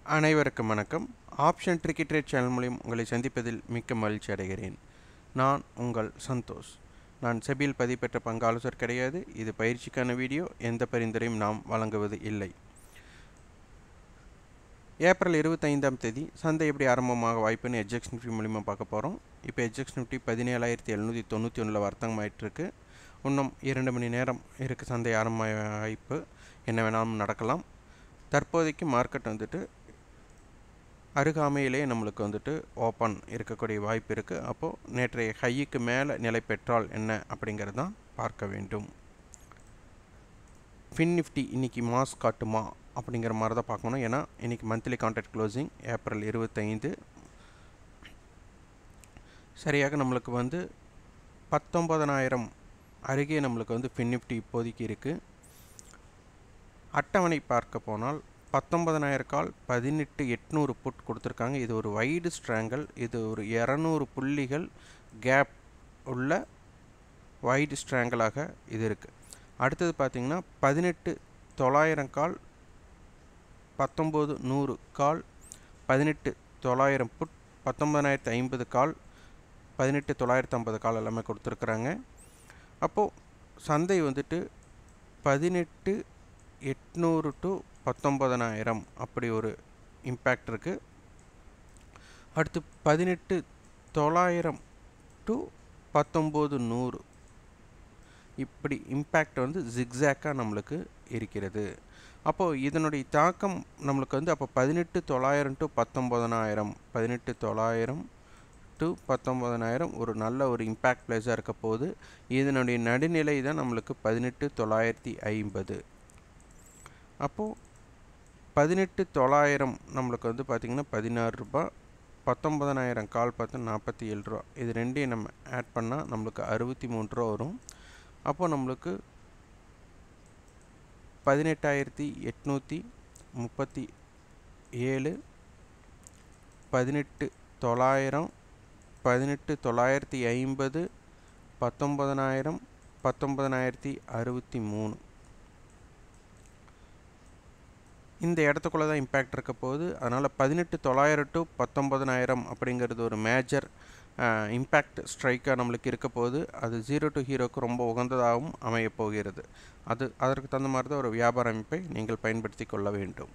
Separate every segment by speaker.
Speaker 1: அனைவருக்கும் வணக்கம் option tricky trade channel மூலியம் உங்களை சந்திப்பதில் மிக்க மகிழ்ச்சி அடைகிறேன் நான் உங்கள் சந்தோஷ் நான் செபியில் பதிவு பெற்ற பங்கு ஆலோசர் கிடையாது இது பயிற்சிக்கான வீடியோ எந்த பரிந்துரையும் நாம் வழங்குவது இல்லை ஏப்ரல் இருபத்தைந்தாம் தேதி சந்தை எப்படி ஆரம்பமாக வாய்ப்புன்னு எஜெக்ஸ் நிஃப்டி மூலிமா பார்க்க போகிறோம் இப்போ எஜெக்ஸ் நிஃப்டி பதினேழாயிரத்தி எழுநூற்றி தொண்ணூற்றி ஒன்றில் வர்த்தகம் ஆயிட்டிருக்கு இன்னும் இரண்டு மணி நேரம் இருக்குது சந்தை ஆரம்ப வாய்ப்பு என்ன வேணாலும் நடக்கலாம் தற்போதைக்கு மார்க்கெட் வந்துட்டு அருகாமையிலே நம்மளுக்கு வந்துட்டு ஓப்பன் இருக்கக்கூடிய வாய்ப்பு இருக்குது அப்போது நேற்றைய ஹைக்கு மேலே நிலை பெற்றால் என்ன அப்படிங்கிறது தான் பார்க்க வேண்டும் ஃபின் நிஃப்டி இன்றைக்கி மாஸ் காட்டுமா அப்படிங்கிற மாதிரி தான் பார்க்கணும் ஏன்னா இன்றைக்கி மந்த்லி கான்ட்ராக்ட் க்ளோசிங் ஏப்ரல் இருபத்தைந்து சரியாக நம்மளுக்கு வந்து பத்தொம்பதனாயிரம் அருகே நம்மளுக்கு வந்து ஃபின் நிஃப்டி இப்போதைக்கு இருக்குது அட்டவணை பார்க்க போனால் பத்தொன்பதனாயிரம் கால் பதினெட்டு எட்நூறு புட் கொடுத்துருக்காங்க இது ஒரு வைடு ஸ்ட்ராங்கல் இது ஒரு இரநூறு புள்ளிகள் கேப் உள்ள வைடு ஸ்ட்ராங்கலாக இது இருக்குது அடுத்தது பார்த்திங்கன்னா பதினெட்டு தொள்ளாயிரம் கால் பத்தொம்போது நூறு கால் பதினெட்டு தொள்ளாயிரம் புட் பத்தொம்பதாயிரத்து ஐம்பது கால் பதினெட்டு தொள்ளாயிரத்து ஐம்பது கால் எல்லாமே கொடுத்துருக்குறாங்க அப்போது சந்தை வந்துட்டு பதினெட்டு எட்நூறு டு பத்தொம்பதனாயிரம் அப்படி ஒரு இம்பேக்ட் இருக்குது அடுத்து பதினெட்டு தொள்ளாயிரம் டு பத்தொம்போது நூறு இப்படி இம்பேக்ட் வந்து ஜிக்ஸாக்காக நம்மளுக்கு இருக்கிறது அப்போது இதனுடைய தாக்கம் நம்மளுக்கு வந்து அப்போ பதினெட்டு தொள்ளாயிரம் டு பத்தொம்பதனாயிரம் பதினெட்டு தொள்ளாயிரம் டு பத்தொம்பதனாயிரம் ஒரு நல்ல ஒரு இம்பேக்ட் பிளேஸாக இருக்க போது இதனுடைய நடுநிலை தான் நம்மளுக்கு பதினெட்டு தொள்ளாயிரத்தி ஐம்பது அப்போது பதினெட்டு தொள்ளாயிரம் நம்மளுக்கு வந்து பார்த்திங்கன்னா பதினாறு ரூபா பத்தொம்பதனாயிரம் கால் பார்த்தா நாற்பத்தி ஏழு ரூபா இது ரெண்டையும் நம்ம ஆட் பண்ணால் நம்மளுக்கு அறுபத்தி மூணு ரூபா வரும் அப்போது நம்மளுக்கு பதினெட்டாயிரத்தி எட்நூற்றி முப்பத்தி ஏழு பதினெட்டு தொள்ளாயிரம் பதினெட்டு தொள்ளாயிரத்தி ஐம்பது பத்தொம்பதனாயிரம் பத்தொம்பதனாயிரத்தி அறுபத்தி மூணு இந்த இடத்துக்குள்ளே தான் இம்பேக்ட் இருக்க போகுது அதனால் பதினெட்டு தொள்ளாயிரம் டு பத்தொம்பதனாயிரம் அப்படிங்கிறது ஒரு மேஜர் இம்பேக்ட் ஸ்ட்ரைக்காக நம்மளுக்கு இருக்க போகுது அது ஜீரோ டு ஹீரோக்கு ரொம்ப உகந்ததாகவும் அமையப் போகிறது அது அதற்கு தகுந்த மாதிரி தான் ஒரு வியாபார அமைப்பை நீங்கள் பயன்படுத்தி கொள்ள வேண்டும்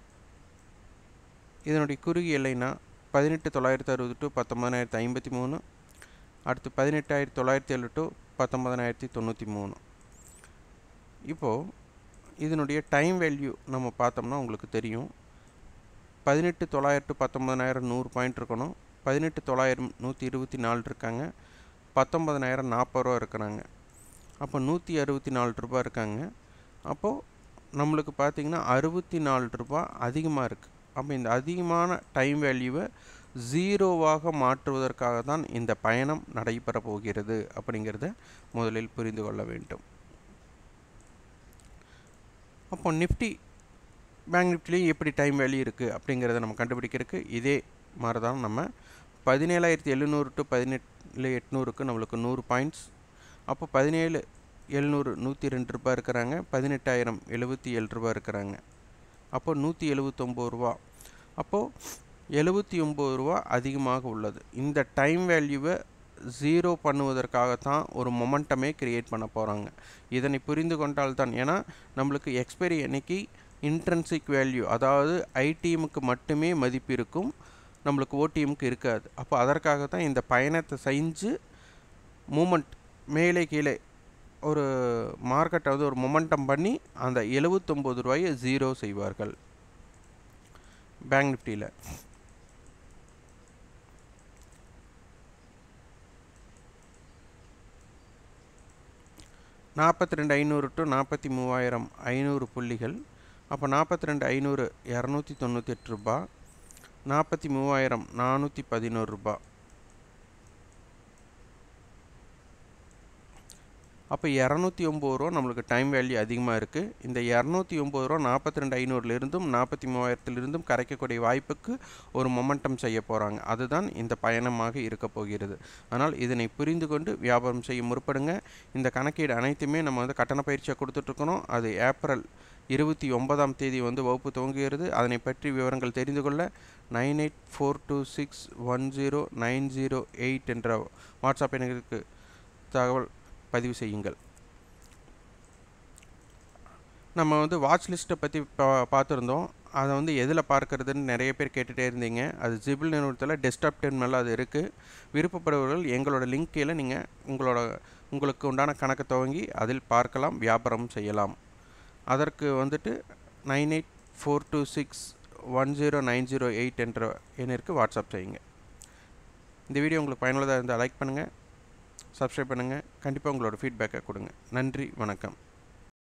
Speaker 1: இதனுடைய குறுகிய எல்லைனா பதினெட்டு தொள்ளாயிரத்தி அறுபது டு பத்தொம்பதாயிரத்தி ஐம்பத்தி மூணு அடுத்து பதினெட்டாயிரத்தி தொள்ளாயிரத்தி ஏழு டு பத்தொம்பதாயிரத்தி தொண்ணூற்றி மூணு இப்போது இதனுடைய டைம் வேல்யூ நம்ம பார்த்தோம்னா உங்களுக்கு தெரியும் பதினெட்டு தொள்ளாயிரம் டு பத்தொம்பதனாயிரம் நூறு பாயிண்ட் இருக்கணும் பதினெட்டு தொள்ளாயிரம் நூற்றி இருபத்தி நாலு இருக்காங்க பத்தொம்பதனாயிரம் நாற்பது ரூபா இருக்கிறாங்க அப்போ நூற்றி அறுபத்தி நாலு ரூபா இருக்காங்க அப்போது நம்மளுக்கு பார்த்திங்கன்னா அறுபத்தி நாலு ரூபா அதிகமாக இருக்குது அப்போ இந்த அதிகமான டைம் வேல்யூவை ஜீரோவாக மாற்றுவதற்காக தான் இந்த பயணம் நடைபெற போகிறது அப்படிங்கிறத முதலில் புரிந்து கொள்ள வேண்டும் அப்போ நிஃப்டி பேங்க் நிஃப்டிலையும் எப்படி டைம் வேல்யூ இருக்குது அப்படிங்கிறத நம்ம கண்டுபிடிக்கிறதுக்கு இதே மாதிரி தான் நம்ம பதினேழாயிரத்தி எழுநூறு டு பதினெட்டு எட்நூறுக்கு நம்மளுக்கு நூறு பாயிண்ட்ஸ் அப்போ பதினேழு எழுநூறு நூற்றி ரெண்டு ரூபா இருக்கிறாங்க பதினெட்டாயிரம் எழுபத்தி ஏழு ரூபா இருக்கிறாங்க அப்போ நூற்றி எழுபத்தொம்போது ரூபா அப்போது எழுபத்தி ஒம்பது ரூபா அதிகமாக உள்ளது இந்த டைம் வேல்யூவை ஜீரோ பண்ணுவதற்காகத்தான் ஒரு மொமெண்டமே கிரியேட் பண்ண போகிறாங்க இதனை புரிந்து கொண்டால்தான் ஏன்னா நம்மளுக்கு எக்ஸ்பைரி அன்னைக்கு இன்ட்ரன்சிக் வேல்யூ அதாவது ஐடிஎம்முக்கு மட்டுமே மதிப்பு இருக்கும் நம்மளுக்கு ஓடிஎம்க்கு இருக்காது அப்போ அதற்காக தான் இந்த பயணத்தை செஞ்சு மூமெண்ட் மேலே கீழே ஒரு மார்க்கெட்டை வந்து ஒரு மொமெண்டம் பண்ணி அந்த எழுபத்தொம்போது ரூபாயை ஜீரோ செய்வார்கள் பேங்க் நிஃப்டியில் நாற்பத்தி ரெண்டு ஐநூறு டு நாற்பத்தி மூவாயிரம் ஐநூறு புள்ளிகள் அப்போ நாற்பத்தி ரெண்டு ஐநூறு இரநூத்தி தொண்ணூற்றி எட்டு ரூபா நாற்பத்தி மூவாயிரம் நானூற்றி பதினோரு ரூபா அப்போ இரநூத்தி ஒம்பது ரூபா நம்மளுக்கு டைம் வேல்யூ அதிகமாக இருக்குது இந்த இரநூத்தி ஒம்பது ரூபா நாற்பத்தி ரெண்டு ஐநூறுலேருந்தும் நாற்பத்தி மூவாயிரத்துலேருந்தும் கரைக்கக்கூடிய வாய்ப்புக்கு ஒரு மொமெண்டம் செய்ய போகிறாங்க அதுதான் இந்த பயணமாக இருக்க போகிறது ஆனால் இதனை புரிந்து கொண்டு வியாபாரம் செய்ய முற்படுங்க இந்த கணக்கீடு அனைத்துமே நம்ம வந்து கட்டண பயிற்சியாக கொடுத்துட்ருக்கணும் அது ஏப்ரல் இருபத்தி ஒன்பதாம் தேதி வந்து வகுப்பு துவங்குகிறது அதனை பற்றி விவரங்கள் தெரிந்து கொள்ள nine eight four two six one zero nine zero eight என்ற வாட்ஸ்அப் எண்ணிற்கு தகவல் பதிவு செய்யுங்கள் நம்ம வந்து வாட்ச் லிஸ்ட்டை பற்றி பா பார்த்துருந்தோம் அதை வந்து எதில் பார்க்கறதுன்னு நிறைய பேர் கேட்டுகிட்டே இருந்தீங்க அது ஜிபிள் நிறுவனத்தில் டெஸ்க்டாப் டெர்மினல் அது இருக்குது விருப்பப்படுபவர்கள் எங்களோட லிங்க் கீழே நீங்கள் உங்களோட உங்களுக்கு உண்டான கணக்கை துவங்கி அதில் பார்க்கலாம் வியாபாரம் செய்யலாம் அதற்கு வந்துட்டு nine eight four two six one zero nine zero eight என்ற எண்ணிற்கு வாட்ஸ்அப் செய்யுங்க இந்த வீடியோ உங்களுக்கு பயனுள்ளதாக இருந்தால் லைக் பண்ணுங்கள் சப்ஸ்கிரைப் பண்ணுங்கள் கண்டிப்பாக உங்களோட ஃபீட்பேக்கை கொடுங்க நன்றி வணக்கம்